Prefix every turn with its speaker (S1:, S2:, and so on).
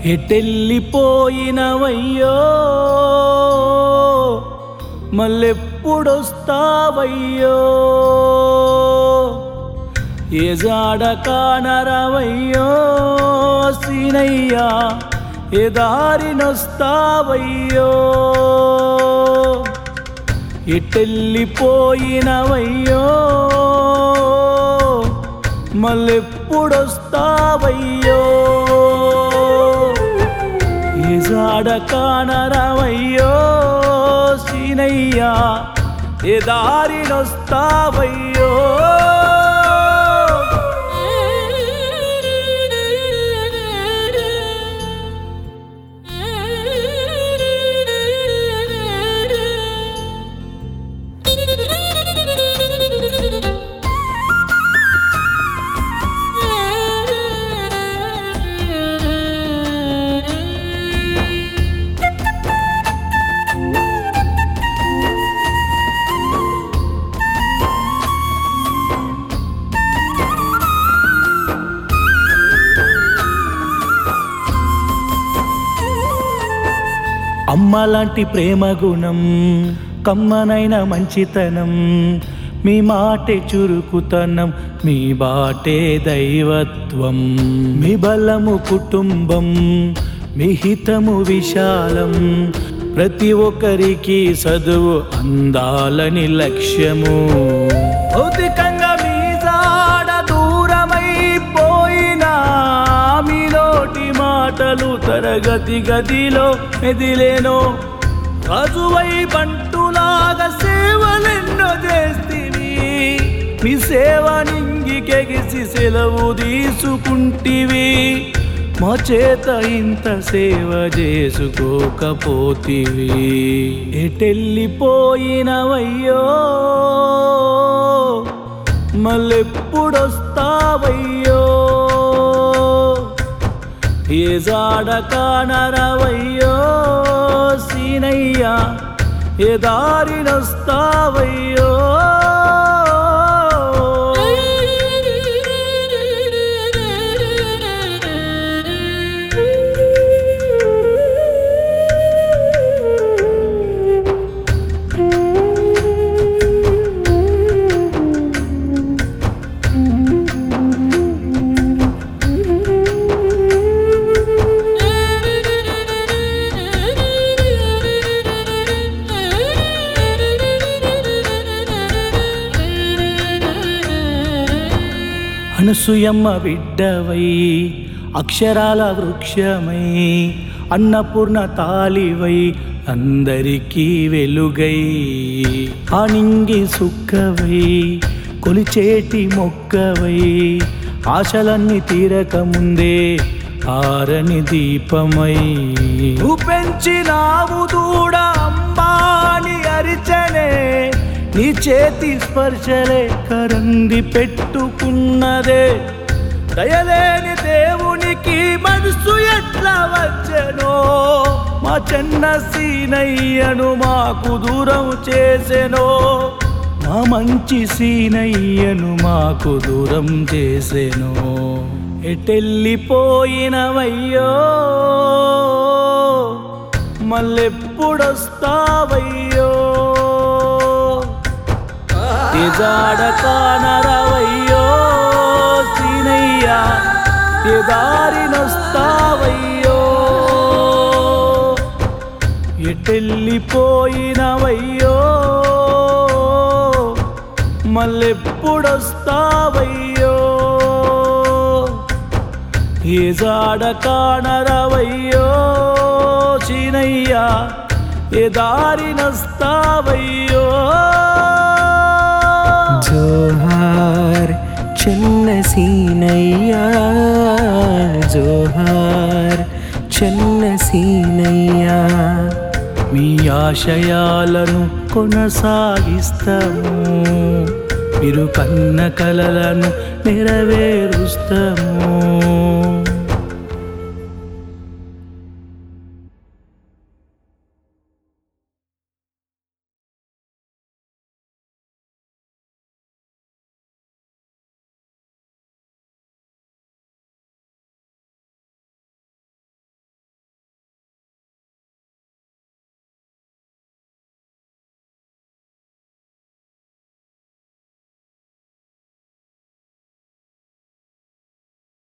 S1: ఎటెళ్ళిపోయినవయ్యో మళ్ళెప్పుడొస్తావయ్యో ఏ జాడ కానరవయ్యో సీనయ్యా ఏ దారినొస్తావయ్యో ఎటెళ్ళిపోయినవయ్యో మళ్ళెప్పుడొస్తావయ్యో ఏ జాడ కానరవయ్యో సీనయ్యా ఏ దారినొస్తావయ్యో అమ్మలాంటి ప్రేమ గుణం కమ్మనైన మంచితనం మీ మాటే చురుకుతనం మీ బాటే దైవత్వం మీ బలము కుటుంబం మీ హితము విశాలం ప్రతి ఒక్కరికి చదువు అందాలని లక్ష్యము భౌతికంగా మీ జాడ దూరమైపోయినా మీ నోటి మాటలు తరగతి గదిలో మెదిలేనో రాజువై బంటులాగా సేవలెన్నో చేస్తివి మీ సేవ నింగికెగిసి సెలవు తీసుకుంటివి మా చేత ఇంత సేవ చేసుకోకపోతివి ఎటెళ్ళిపోయినవయ్యో మళ్ళెప్పుడొస్తావయ్యో ఏ జాడ కానరవయ్యో సీనయ్యా ఏ దారినొస్తావయ్యో అనసూయమ్మ బిడ్డవై అక్షరాల వృక్షమై అన్నపూర్ణ తాలివై అందరికీ వెలుగై ఆనింగి సుక్కవై కొలిచేటి మొక్కవై ఆశలన్నీ తీరక ముందే ఆరని దీపమై నువ్వు పెంచినావు దూడ అంబాని అరిచనే నీ చేతి స్పర్శలే కరంది పెట్టుకున్నదే దయలేని దేవునికి మనసు ఎట్లా వచ్చెనో మా చెన్న సీనయ్యను మాకు దూరం చేసెనో మా మంచి సీనయ్యను మాకు దూరం చేసెనో ఎటెళ్ళిపోయినవయ్యో మళ్ళెప్పుడొస్తావయ్యో ఎజాడ కానరవయ్యో సీనయ్యా ఏ దారినొస్తావయ్యో ఎటెళ్ళిపోయినవయ్యో మళ్ళెప్పుడొస్తావయ్యో ఏ జాడ కానరవయ్యో చీనయ్యా ఏ దారినొస్తావయ్యో
S2: జోహార్ చిన్న సీనయ్యా జోహార్ చిన్న సీనయ్యా
S1: మీ ఆశయాలను కొనసాగిస్తాము మీరు కన్న కలలను నెరవేరుస్తాము